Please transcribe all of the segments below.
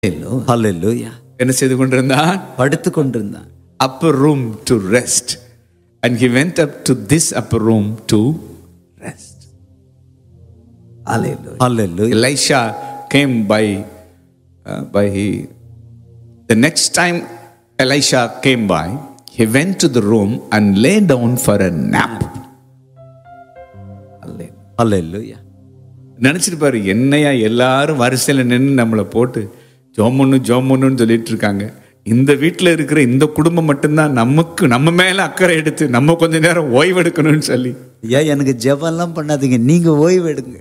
Hallelujah. என்ன செய்து கொண்டிருந்தான் படுத்துக் கொண்டிருந்தான் upper room to rest and he went up to this upper room to rest Hallelujah. Hallelujah. elisha came by uh, by the next time elisha came by he went to the room and lay down for a nap Hallelujah. நினைச்சிருப்பாரு என்னையா எல்லாரும் வரிசையில் நின்று நம்மளை போட்டு ஜோமொன்னு ஜோமொன்னு சொல்லிட்டு இருக்காங்க இந்த வீட்டில் இருக்கிற இந்த குடும்பம் மட்டும்தான் நமக்கு நம்ம மேல அக்கறை எடுத்து நம்ம கொஞ்ச நேரம் ஓய்வெடுக்கணும்னு சொல்லி ஐயா எனக்கு ஜெபம்லாம் பண்ணாதீங்க நீங்க ஓய்வு எடுங்க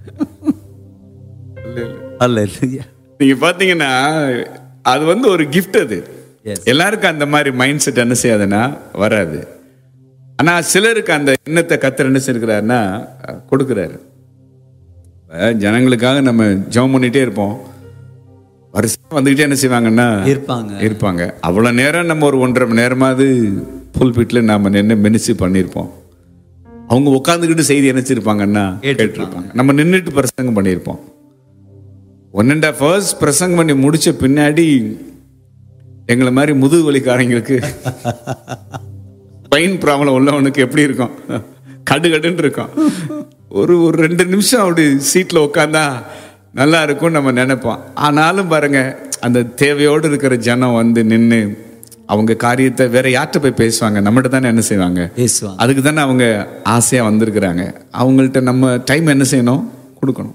Hallelujah. நீங்க பாத்தீங்கன்னா அது வந்து ஒரு gift அது Yes. எல்லாருக்கும் அந்த மாதிரி மைண்ட் செட் என்ன செய்யாதுன்னா வராது ஆனா சிலருக்கு அந்த எண்ணத்தை கத்தர் என்ன செய்கிறாருன்னா கொடுக்குறாரு இப்ப ஜனங்களுக்காக நம்ம ஜெபம் பண்ணிட்டே இருப்போம் வருஷம் வந்துகிட்டே என்ன செய்வாங்கன்னா இருப்பாங்க. இருப்பாங்க அவ்வளவு நேரம் நம்ம ஒரு ஒன்றரை மணி நேரமாவது புல் பீட்ல நாம நின்று மினிச்சு பண்ணியிருப்போம் அவங்க உட்காந்துக்கிட்டு செய்தி நினைச்சிருப்பாங்கன்னா கேட்டிருப்பாங்க நம்ம நின்றுட்டு பிரசங்கம் பண்ணியிருப்போம் ஒன் அண்ட் ஹாஃப் ஹவர்ஸ் பிரசங்கம் பண்ணி முடிச்ச பின்னாடி எங்களை மாதிரி முதுகு வலிக்காரங்களுக்கு பைன் ப்ராப்ளம் உள்ளவனுக்கு எப்படி இருக்கும் கடு கடுன்னு இருக்கும் ஒரு ஒரு ரெண்டு நிமிஷம் அப்படி சீட்டில் உட்காந்தா நல்லா இருக்கும் நம்ம நினைப்போம் ஆனாலும் பாருங்க அந்த தேவையோடு இருக்கிற ஜனம் வந்து நின்று அவங்க காரியத்தை வேற யார்கிட்ட போய் பேசுவாங்க நம்மகிட்ட தானே என்ன செய்வாங்க பேசுவாங்க அதுக்கு தானே அவங்க ஆசையாக வந்திருக்கிறாங்க அவங்கள்ட்ட நம்ம டைம் என்ன செய்யணும் கொடுக்கணும்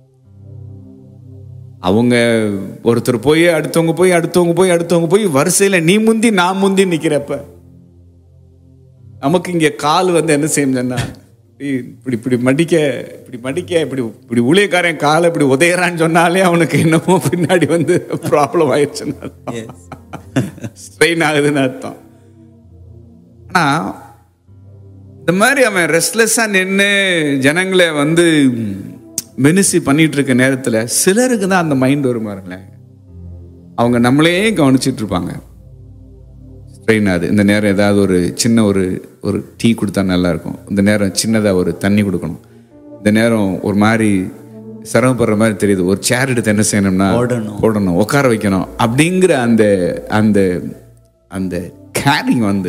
அவங்க ஒருத்தர் போய் அடுத்தவங்க போய் அடுத்தவங்க போய் அடுத்தவங்க போய் வரிசையில நீ முந்தி நான் முந்தி நிக்கிறப்ப நமக்கு இங்க கால் வந்து என்ன செய்யணும்னா இப்படி இப்படி மடிக்க இப்படி மடிக்க இப்படி இப்படி ஊழியக்காரன் காலை இப்படி உதையறான்னு சொன்னாலே அவனுக்கு என்னமோ பின்னாடி வந்து ப்ராப்ளம் ஆயிடுச்சுன்னு அர்த்தம் Yes. ஸ்ட்ரெயின் ஆகுதுன்னு அர்த்தம் ஆனா இந்த மாதிரி அவன் ரெஸ்ட்லெஸ்ஸாக நின்று ஜனங்களை வந்து மெனிசி பண்ணிட்டு இருக்க நேரத்தில் சிலருக்கு தான் அந்த மைண்ட் வரும் பாருங்களேன் அவங்க நம்மளே கவனிச்சிட்டு இருப்பாங்க ஸ்ட்ரெயின் ஆகுது இந்த நேரம் ஏதாவது ஒரு சின்ன ஒரு ஒரு டீ கொடுத்தா நல்லா இருக்கும் இந்த நேரம் சின்னதாக ஒரு தண்ணி கொடுக்கணும் இந்த நேரம் ஒரு மாதிரி சிரமப்படுற மாதிரி தெரியுது ஒரு சேர் எடுத்து என்ன செய்யணும்னா போடணும். போடணும் உட்கார வைக்கணும் அப்படிங்கிற அந்த அந்த அந்த கேரிங் வந்து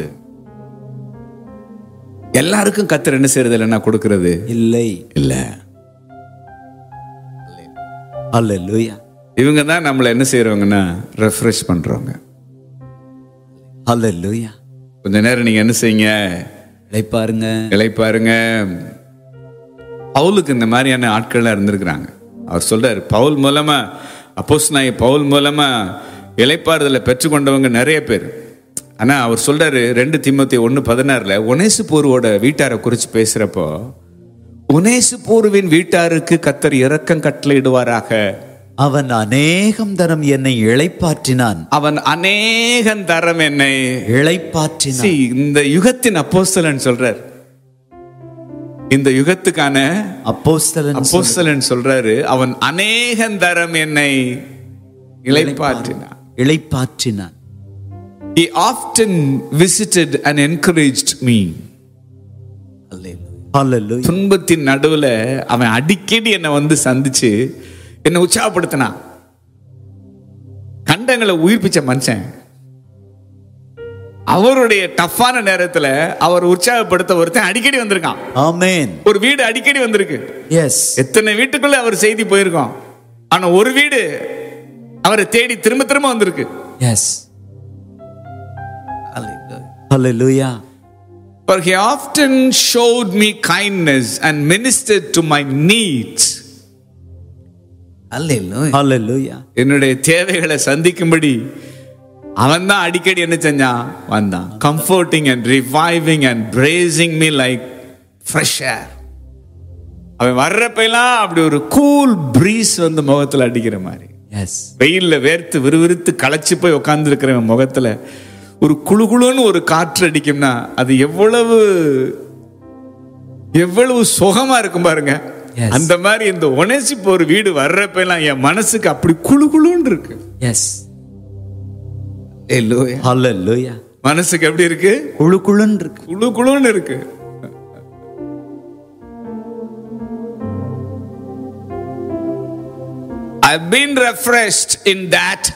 எல்லாருக்கும் கத்தர் என்ன செய்யறது இல்லைன்னா கொடுக்கறது இல்லை இல்லை Hallelujah. இவங்க தான் நம்மளை என்ன செய்யறவங்கன்னா ரெஃப்ரெஷ் பண்றவங்க Hallelujah. கொஞ்ச நேரம் நீங்க என்ன செய்யுங்க இளைப்பாருங்க இளைப்பாருங்க பவுலுக்கு இந்த மாதிரியான ஆட்கள்லாம் இருந்திருக்கிறாங்க அவர் சொல்றாரு பவுல் மூலமா அப்போஸ் நாய் பவுல் மூலமா இளைப்பாறுதலை பெற்றுக்கொண்டவங்க நிறைய பேர் ஆனா அவர் சொல்றாரு ரெண்டு திமுத்தி ஒன்று பதினாறுல ஒனேசு போருவோட வீட்டாரை குறித்து பேசுறப்போ ஒனேசு போருவின் வீட்டாருக்கு கத்தர் இரக்கம் கட்டளையிடுவாராக அவன் அநேகம் தரம் என்னை இளைப்பாற்றினான் அவன் அநேகன் தரம் என்னை இளைப்பாற்றினான் See, இந்த யுகத்தின் அப்போஸ்தலன் சொல்றார் இந்த யுகத்துக்கான அப்போஸ்தலன் அப்போஸ்தலன் சொல்றாரு அவன் அநேகன் தரம் என்னை இளைப்பாற்றினான் இளைப்பாற்றினான் He often visited and encouraged me. Hallelujah. துன்பத்தின் நடுவுல அவன் அடிக்கடி என்னை வந்து சந்திச்சு என்னை உற்சாகப்படுத்தினான் கண்டங்களை உயிர்ப்பிச்ச மனுஷன் அவருடைய டஃப்பான நேரத்துல அவர் உற்சாகப்படுத்த ஒருத்தன் அடிக்கடி வந்திருக்கான் ஆமென் ஒரு வீடு அடிக்கடி வந்திருக்கு எஸ் எத்தனை வீட்டுக்குள்ள அவர் செய்தி போயிருக்கோம் ஆனா ஒரு வீடு அவரை தேடி திரும்ப திரும்ப வந்திருக்கு yes Hallelujah. For he often showed me kindness and ministered to my needs. Hallelujah. என்னுடைய தேவைகளை சந்திக்கும்படி அவன் தான் அடிக்கடி என்ன செஞ்சான் வந்தான் comforting and reviving and bracing me like fresh air அவன் வர்றப்பெல்லாம் அப்படி ஒரு கூல் ப்ரீஸ் வந்து முகத்துல அடிக்கிற மாதிரி எஸ் வெயில்ல வேர்த்து விறுவிறுத்து களைச்சு போய் உட்கார்ந்து இருக்கிறவன் முகத்துல ஒரு குளுகுளுன்னு ஒரு காற்று அடிக்கும்னா அது எவ்வளவு எவ்வளவு சுகமா இருக்கும் பாருங்க Yes. அந்த மாதிரி இந்த ஒனேசிப்பு ஒரு வீடு வர்றப்ப எல்லாம் என் மனசுக்கு அப்படி குளுகுளுன்னு இருக்கு எஸ் Hallelujah. Hallelujah. மனசுக்கு எப்படி இருக்கு குழு குழுன்னு இருக்கு குளு குளுன்னு இருக்கு I've been refreshed in that